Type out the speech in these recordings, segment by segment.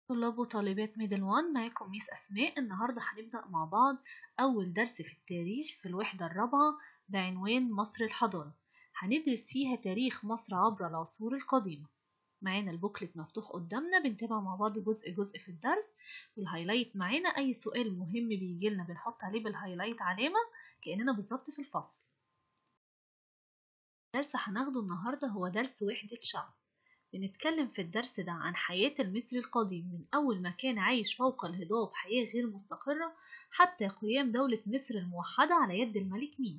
طلاب وطالبات ميدل وان معاكم ميس أسماء النهاردة هنبدأ مع بعض أول درس في التاريخ في الوحدة الرابعة بعنوان مصر الحضارة هندرس فيها تاريخ مصر عبر العصور القديمة معانا البوكلت مفتوح قدامنا بنتابع مع بعض جزء جزء في الدرس والهايلايت معانا أي سؤال مهم بيجيلنا بنحط عليه بالهايلايت علامة كأننا بالظبط في الفصل درس هناخده النهاردة هو درس وحدة شعب بنتكلم في الدرس ده عن حياة المصري القديم من أول ما كان عايش فوق الهضاب حياة غير مستقرة حتى قيام دولة مصر الموحدة على يد الملك مينا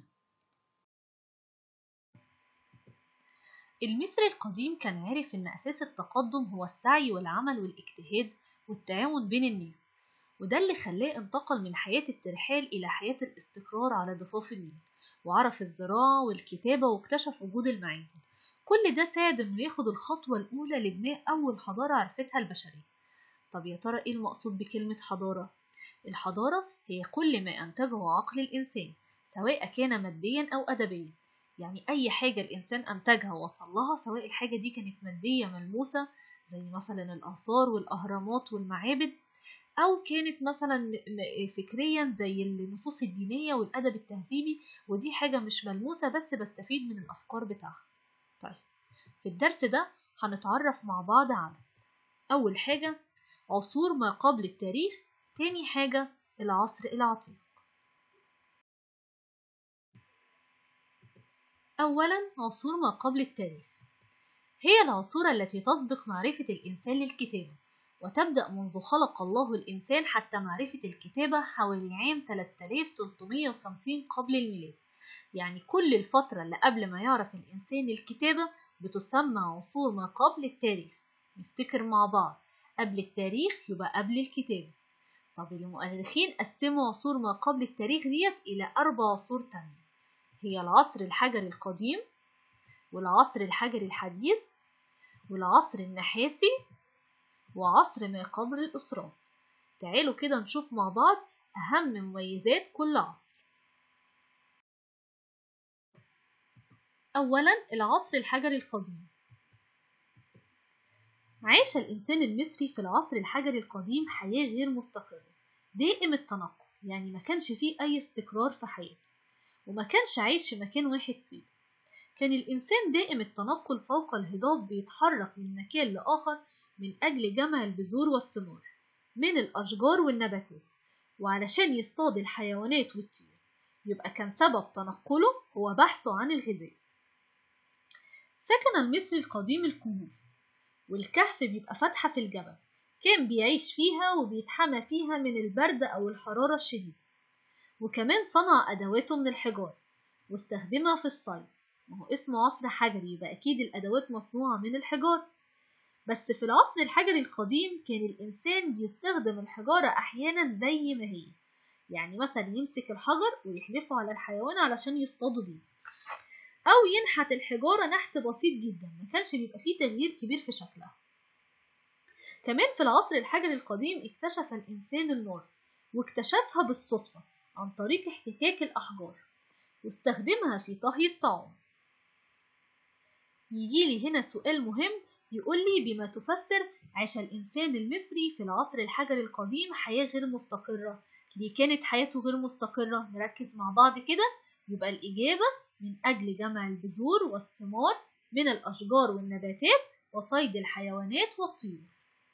المصري القديم كان عارف إن أساس التقدم هو السعي والعمل والاجتهاد والتعاون بين الناس وده اللي خلاه انتقل من حياة الترحال إلى حياة الاستقرار على ضفاف النيل وعرف الزراعة والكتابة واكتشف وجود المعادن كل ده ساعد انه ياخد الخطوة الأولى لبناء أول حضارة عرفتها البشرية طب يا ترى ايه المقصود بكلمة حضارة؟ الحضارة هي كل ما أنتجه عقل الإنسان سواء كان ماديا أو أدبيا يعني أي حاجة الإنسان أنتجها ووصل لها سواء الحاجة دي كانت مادية ملموسة زي مثلا الآثار والأهرامات والمعابد أو كانت مثلا فكريا زي النصوص الدينية والأدب التهذيبي ودي حاجة مش ملموسة بس بستفيد من الأفكار بتاعها طيب في الدرس ده هنتعرف مع بعض على أول حاجة عصور ما قبل التاريخ تاني حاجة العصر العتيق أولا عصور ما قبل التاريخ هي العصور التي تسبق معرفة الإنسان للكتابة وتبدأ منذ خلق الله الإنسان حتى معرفة الكتابة حوالي عام 3350 قبل الميلاد يعني كل الفترة اللي قبل ما يعرف الإنسان الكتابة بتسمى عصور ما قبل التاريخ نفتكر مع بعض قبل التاريخ يبقى قبل الكتابة طب المؤرخين قسموا عصور ما قبل التاريخ ديت إلى أربع عصور تانية هي العصر الحجري القديم والعصر الحجري الحديث والعصر النحاسي وعصر ما قبل الإسرات تعالوا كده نشوف مع بعض أهم مميزات كل عصر أولا العصر الحجري القديم عاش الإنسان المصري في العصر الحجري القديم حياة غير مستقرة دائم التنقل يعني ما كانش فيه أي استقرار في حياته وما كانش عايش في مكان واحد فيه كان الإنسان دائم التنقل فوق الهضاب بيتحرك من مكان لآخر من أجل جمع البذور والثمار من الأشجار والنباتات وعلشان يصطاد الحيوانات والطيور يبقى كان سبب تنقله هو بحثه عن الغذاء سكن المصري القديم الكهوف والكهف بيبقى فتحة في الجبل كان بيعيش فيها وبيتحمى فيها من البرد أو الحرارة الشديدة وكمان صنع أدواته من الحجار واستخدمها في الصيد ما هو اسمه عصر حجري يبقى أكيد الأدوات مصنوعة من الحجار بس في العصر الحجري القديم كان الإنسان بيستخدم الحجارة أحيانا زي ما هي يعني مثلا يمسك الحجر ويحدفه على الحيوان علشان يصطادوا بيه أو ينحت الحجارة نحت بسيط جدا ما كانش بيبقى فيه تغيير كبير في شكلها كمان في العصر الحجري القديم اكتشف الإنسان النار واكتشفها بالصدفة عن طريق احتكاك الأحجار واستخدمها في طهي الطعام يجيلي هنا سؤال مهم يقول لي بما تفسر عاش الإنسان المصري في العصر الحجري القديم حياة غير مستقرة ليه كانت حياته غير مستقرة نركز مع بعض كده يبقى الإجابة من أجل جمع البذور والثمار من الأشجار والنباتات وصيد الحيوانات والطيور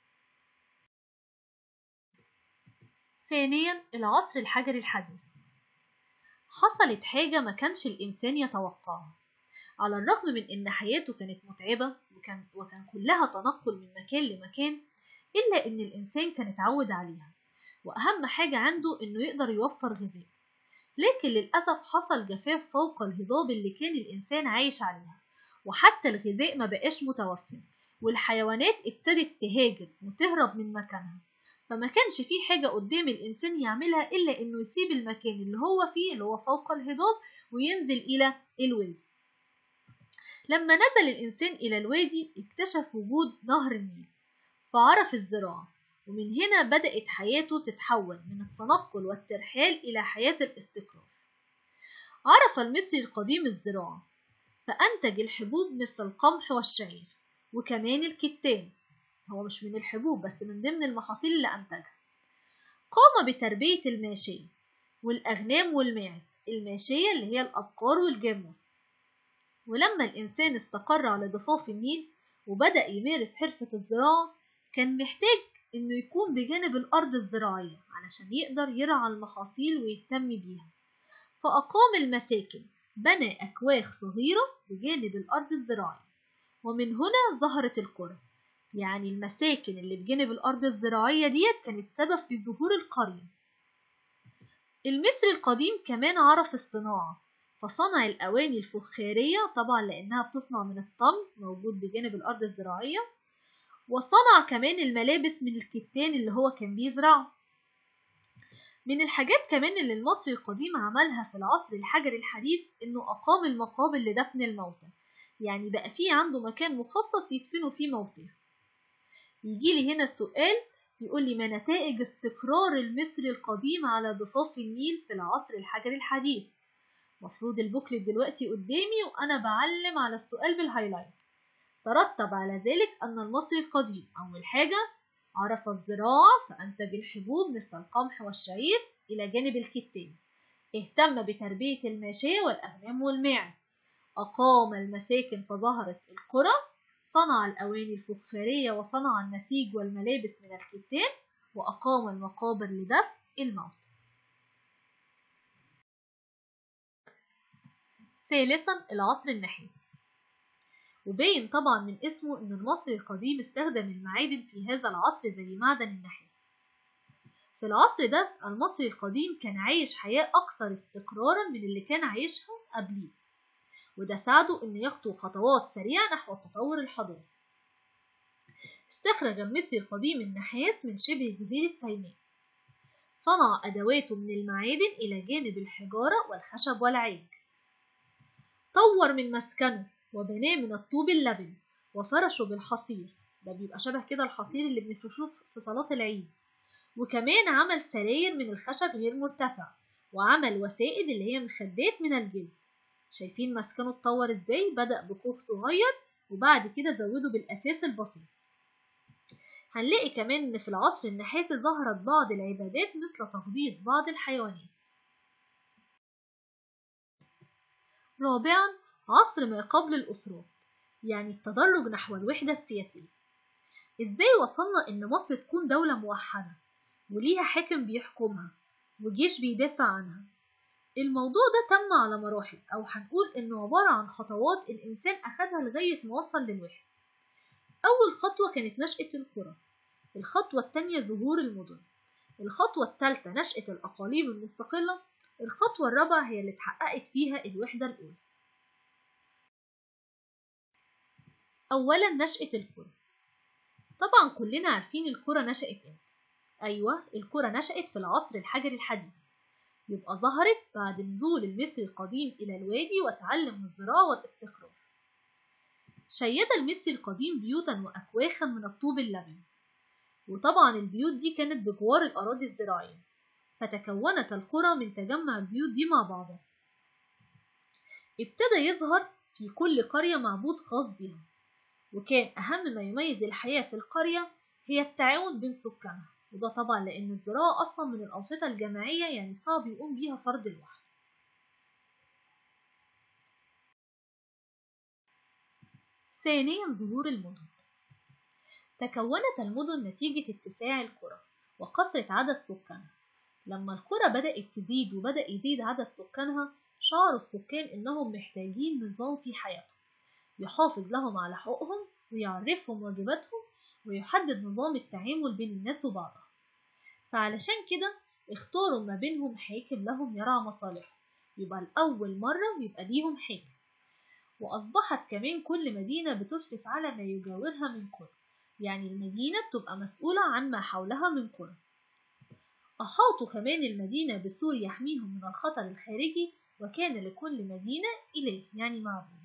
ثانيا العصر الحجري الحديث حصلت حاجة ما كانش الإنسان يتوقعها على الرغم من إن حياته كانت متعبة وكان, وكان كلها تنقل من مكان لمكان إلا إن الإنسان كان اتعود عليها وأهم حاجة عنده إنه يقدر يوفر غذاء لكن للأسف حصل جفاف فوق الهضاب اللي كان الإنسان عايش عليها وحتى الغذاء ما بقاش متوفر والحيوانات ابتدت تهاجر وتهرب من مكانها فما كانش في حاجة قدام الإنسان يعملها إلا إنه يسيب المكان اللي هو فيه اللي هو فوق الهضاب وينزل إلى الوادي لما نزل الإنسان إلى الوادي اكتشف وجود نهر النيل فعرف الزراعة ومن هنا بدأت حياته تتحول من التنقل والترحال إلى حياة الاستقرار عرف المصري القديم الزراعة فأنتج الحبوب مثل القمح والشعير وكمان الكتان هو مش من الحبوب بس من ضمن المحاصيل اللي أنتجها قام بتربية الماشية والأغنام والماعز الماشية اللي هي الأبقار والجاموس ولما الإنسان استقر على ضفاف النيل وبدأ يمارس حرفة الزراعة كان محتاج إنه يكون بجانب الأرض الزراعية علشان يقدر يرعى المحاصيل ويهتم بيها فأقام المساكن بنى أكواخ صغيرة بجانب الأرض الزراعية ومن هنا ظهرت القرى يعني المساكن اللي بجانب الأرض الزراعية ديت كانت سبب في ظهور القرية المصري القديم كمان عرف الصناعة فصنع الأواني الفخارية طبعا لأنها بتصنع من الطمي موجود بجانب الأرض الزراعية وصنع كمان الملابس من الكتان اللي هو كان بيزرعه من الحاجات كمان اللي المصري القديم عملها في العصر الحجري الحديث إنه أقام المقابر لدفن الموتى يعني بقى فيه عنده مكان مخصص يدفنوا فيه موتاه يجي لي هنا سؤال يقول لي ما نتائج استقرار المصري القديم على ضفاف النيل في العصر الحجري الحديث مفروض البوكلت دلوقتي قدامي وأنا بعلم على السؤال بالهايلايت ترتب على ذلك أن المصري القديم أول حاجة عرف الزراعة فأنتج الحبوب مثل القمح والشعير إلى جانب الكتان اهتم بتربية الماشية والأغنام والماعز أقام المساكن فظهرت القرى صنع الأواني الفخارية وصنع النسيج والملابس من الكتان وأقام المقابر لدفن الموت ثالثا العصر النحاسي وباين طبعا من اسمه ان المصري القديم استخدم المعادن في هذا العصر زي معدن النحاس في العصر ده المصري القديم كان عايش حياة أكثر استقرارا من اللي كان عايشها قبليه وده ساعده إنه يخطو خطوات سريعة نحو التطور الحضاري استخرج المصري القديم النحاس من شبه جزيرة سيناء صنع أدواته من المعادن إلى جانب الحجارة والخشب والعاج طور من مسكنه وبناه من الطوب اللبن وفرشه بالحصير ده بيبقى شبه كده الحصير اللي بنفرشه في صلاة العيد وكمان عمل سراير من الخشب غير مرتفع وعمل وسائد اللي هي مخدات من الجلد شايفين مسكنه اتطور ازاي بدأ بكوخ صغير وبعد كده زوده بالأساس البسيط هنلاقي كمان إن في العصر النحاسي ظهرت بعض العبادات مثل تقديس بعض الحيوانات رابعا عصر ما قبل الأسرات يعني التدرج نحو الوحدة السياسية إزاي وصلنا إن مصر تكون دولة موحدة وليها حاكم بيحكمها وجيش بيدافع عنها الموضوع ده تم على مراحل أو هنقول إنه عبارة عن خطوات الإنسان أخدها لغاية ما وصل للوحدة أول خطوة كانت نشأة القرى الخطوة التانية ظهور المدن الخطوة التالتة نشأة الأقاليم المستقلة الخطوة الرابعة هي اللي اتحققت فيها الوحدة الأولى أولا نشأة القرى طبعا كلنا عارفين القرى نشأت إيه أيوة القرى نشأت في العصر الحجري الحديث يبقى ظهرت بعد نزول المصري القديم إلى الوادي وتعلم الزراعة والاستقرار شيد المصري القديم بيوتا وأكواخا من الطوب اللبن وطبعا البيوت دي كانت بجوار الأراضي الزراعية فتكونت القرى من تجمع البيوت دي مع بعضها ابتدى يظهر في كل قرية معبود خاص بها وكان أهم ما يميز الحياة في القرية هي التعاون بين سكانها وده طبعا لأن الزراعة أصلا من الأنشطة الجماعية يعني صعب يقوم بيها فرد لوحده ثانيا ظهور المدن تكونت المدن نتيجة اتساع القرى وكثرة عدد سكانها لما القرى بدأت تزيد وبدأ يزيد عدد سكانها شعر السكان إنهم محتاجين نظام في حياتهم يحافظ لهم على حقوقهم ويعرفهم واجباتهم ويحدد نظام التعامل بين الناس وبعضها فعلشان كده اختاروا ما بينهم حاكم لهم يرعى مصالحهم يبقى لأول مرة يبقى ليهم حاكم وأصبحت كمان كل مدينة بتشرف على ما يجاورها من قرى يعني المدينة بتبقى مسؤولة عن ما حولها من قرى أحاطوا كمان المدينة بسور يحميهم من الخطر الخارجي وكان لكل مدينة إله يعني معبود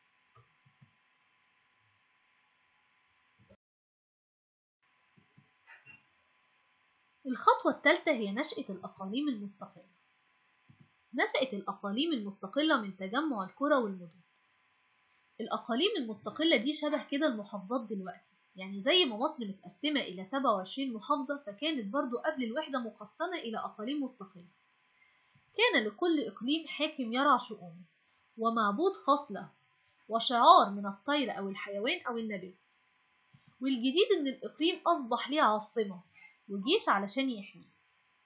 الخطوة الثالثة هي نشأة الأقاليم المستقلة نشأت الأقاليم المستقلة من تجمع القرى والمدن الأقاليم المستقلة دي شبه كده المحافظات دلوقتي يعني زي ما مصر متقسمة إلى 27 محافظة فكانت برضو قبل الوحدة مقسمة إلى أقاليم مستقلة كان لكل إقليم حاكم يرعى شؤونه ومعبود خاص له وشعار من الطير أو الحيوان أو النبات والجديد إن الإقليم أصبح ليه عاصمة وجيش علشان يحميه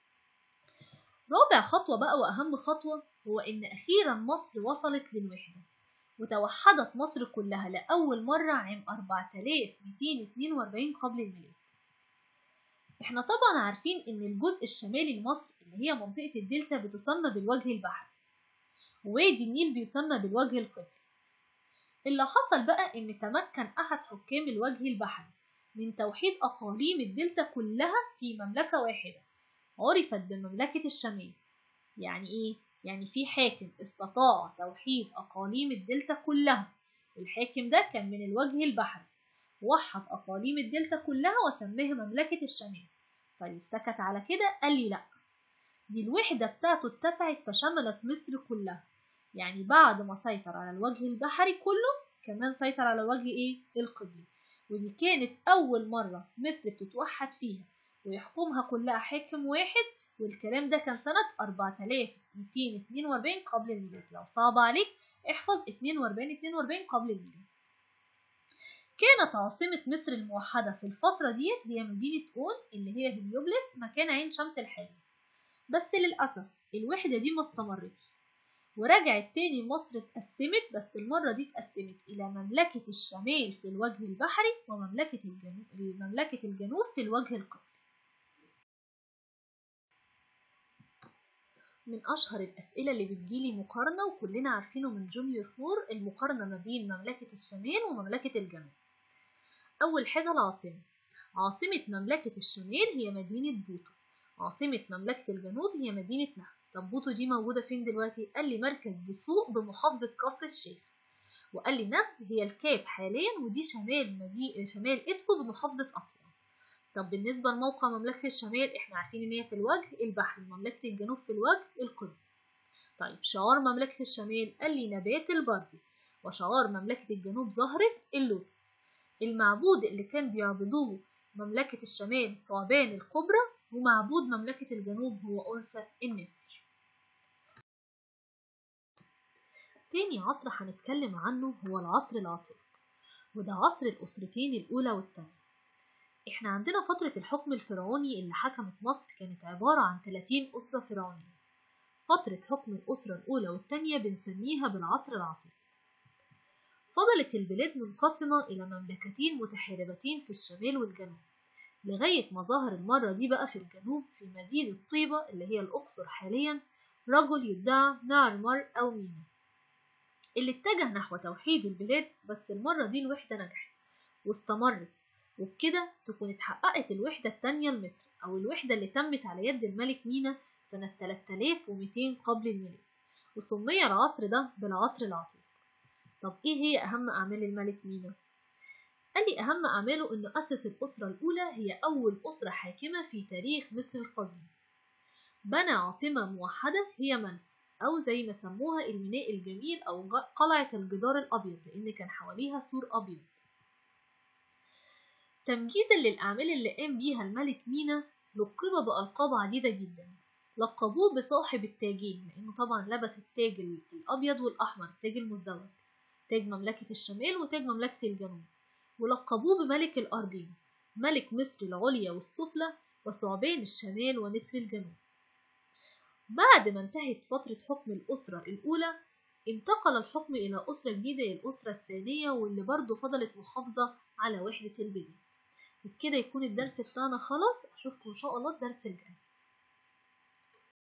رابع خطوة بقى وأهم خطوة هو إن أخيرا مصر وصلت للوحدة وتوحدت مصر كلها لأول مرة عام 4242 قبل الميلاد احنا طبعا عارفين ان الجزء الشمالي لمصر اللي هي منطقة الدلتا بتسمى بالوجه البحري ووادي النيل بيسمى بالوجه القبلي اللي حصل بقى ان تمكن احد حكام الوجه البحري من توحيد اقاليم الدلتا كلها في مملكة واحدة عرفت بمملكة الشمال يعني ايه؟ يعني في حاكم استطاع توحيد أقاليم الدلتا كلها الحاكم ده كان من الوجه البحري وحد أقاليم الدلتا كلها وسماها مملكة الشمال طيب سكت على كده قال لي لأ دي الوحدة بتاعته اتسعت فشملت مصر كلها يعني بعد ما سيطر على الوجه البحري كله كمان سيطر على الوجه ايه القبلي ودي كانت أول مرة مصر بتتوحد فيها ويحكمها كلها حاكم واحد والكلام ده كان سنة 4242 قبل الميلاد لو صعب عليك احفظ 42 42 قبل الميلاد كانت عاصمة مصر الموحدة في الفترة ديت هي مدينة أون اللي هي هليوبلس مكان عين شمس الحالي بس للأسف الوحدة دي ما استمرتش ورجعت تاني مصر اتقسمت بس المرة دي اتقسمت إلى مملكة الشمال في الوجه البحري ومملكة الجنوب, مملكة الجنوب في الوجه القبلي من أشهر الأسئلة اللي بتجيلي مقارنة وكلنا عارفينه من جونيور فور المقارنة ما بين مملكة الشمال ومملكة الجنوب أول حاجة العاصمة عاصمة مملكة الشمال هي مدينة بوتو عاصمة مملكة الجنوب هي مدينة نخل طب بوتو دي موجودة فين دلوقتي؟ قال لي مركز دسوق بمحافظة كفر الشيخ وقال لي نخل هي الكاب حاليا ودي شمال مدي... شمال إدفو بمحافظة أسوان طب بالنسبة لموقع مملكة الشمال احنا عارفين ان هي في الوجه البحري مملكة الجنوب في الوجه القطبي طيب شعار مملكة الشمال قال لي نبات البردي وشعار مملكة الجنوب زهرة اللوتس المعبود اللي كان بيعبدوه مملكة الشمال ثعبان الكبرى ومعبود مملكة الجنوب هو أنثى النسر تاني عصر هنتكلم عنه هو العصر العتيق وده عصر الأسرتين الأولى والتانية احنا عندنا فترة الحكم الفرعوني اللي حكمت مصر كانت عبارة عن 30 أسرة فرعونية فترة حكم الأسرة الأولى والتانية بنسميها بالعصر العتيق فضلت البلاد منقسمة إلى مملكتين متحاربتين في الشمال والجنوب لغاية ما ظهر المرة دي بقى في الجنوب في مدينة طيبة اللي هي الأقصر حاليا رجل يدعى نعرمر أو مينا اللي اتجه نحو توحيد البلاد بس المرة دي الوحدة نجحت واستمرت وبكده تكون اتحققت الوحدة التانية لمصر أو الوحدة اللي تمت على يد الملك مينا سنة 3200 قبل الميلاد وسمي العصر ده بالعصر العتيق طب ايه هي أهم أعمال الملك مينا؟ قال لي أهم أعماله إنه أسس الأسرة الأولى هي أول أسرة حاكمة في تاريخ مصر القديم بنى عاصمة موحدة هي منف أو زي ما سموها الميناء الجميل أو قلعة الجدار الأبيض لأن كان حواليها سور أبيض تمجيدا للأعمال اللي قام بيها الملك مينا لقب بألقاب عديدة جدا لقبوه بصاحب التاجين لأنه طبعا لبس التاج الأبيض والأحمر التاج المزدوج تاج مملكة الشمال وتاج مملكة الجنوب ولقبوه بملك الأرضين ملك مصر العليا والسفلى وثعبان الشمال ونسر الجنوب بعد ما انتهت فترة حكم الأسرة الأولى انتقل الحكم إلى أسرة جديدة الأسرة الثانية واللي برضه فضلت محافظة على وحدة البلاد وبكده يكون الدرس بتاعنا خلص أشوفكم إن شاء الله الدرس الجاي